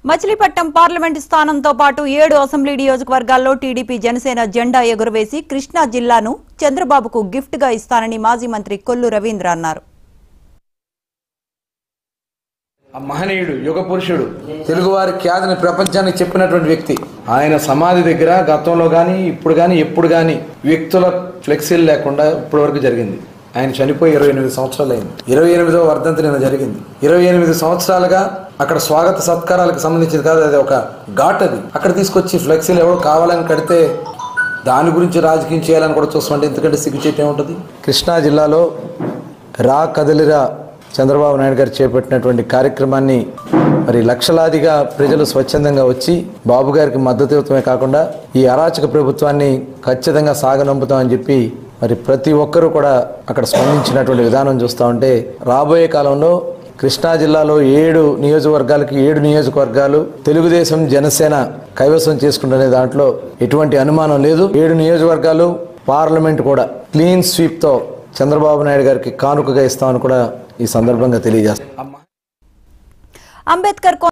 Machilipatnam parliament స్థానంతో పాటు ఏడు అసెంబ్లీ నియోజకవర్గాల్లో టీడీపీ జనసేన జెండా ఎగురవేసి కృష్ణా జిల్లాను చంద్రబాబుకు గిఫ్ట్ గా ఇస్తానని మాజీ మంత్రి కొల్లు రవీంద్ర అన్నారు ఆ మహనీయుడు యుగ పురుషుడు తెలుగువారి ఖ్యాతిని ప్రపంచానికి చెప్పినటువంటి వ్యక్తి ఆయన సమాధి దగ్గర గతంలో కానీ ఇప్పుడు కానీ ఎప్పుడు కానీ వ్యక్తుల ఫ్లెక్సీలు లేకుండా ఇప్పటి వరకు జరిగింది ఆయన చనిపోయి ఇరవై ఎనిమిది సంవత్సరాలు అయింది ఇరవై ఎనిమిదో వర్ధంతి నిన్న జరిగింది ఇరవై ఎనిమిది సంవత్సరాలుగా అక్కడ స్వాగత సత్కారాలకు సంబంధించింది కాదు అది ఒక ఘాట్ అది అక్కడ తీసుకొచ్చి ఫ్లెక్సీలు ఎవరు కావాలని కడితే దాని గురించి రాజకీయం చేయాలని కూడా చూస్తుంటే ఎందుకంటే సిగ్గుచేటే ఉంటుంది కృష్ణా జిల్లాలో రా కదలిరా చంద్రబాబు నాయుడు గారు చేపట్టినటువంటి కార్యక్రమాన్ని మరి లక్షలాదిగా ప్రజలు స్వచ్ఛందంగా వచ్చి బాబు గారికి మద్దతు ఇవ్వటమే కాకుండా ఈ అరాచక ప్రభుత్వాన్ని ఖచ్చితంగా సాగనంపుతామని చెప్పి మరి ప్రతి ఒక్కరూ కూడా అక్కడ స్పందించినటువంటి విధానం చూస్తూ ఉంటే రాబోయే కాలంలో కృష్ణా జిల్లాలో ఏడు నియోజకవర్గాలకి ఏడు నియోజకవర్గాలు తెలుగుదేశం జనసేన కైవసం చేసుకుంటునే దాంట్లో ఎటువంటి అనుమానం లేదు ఏడు నియోజకవర్గాలు పార్లమెంట్ కూడా క్లీన్ స్వీప్తో చంద్రబాబు నాయుడు గారికి కానుకగా ఇస్తామని కూడా ఈ సందర్భంగా తెలియజేస్తాం అంబేద్కర్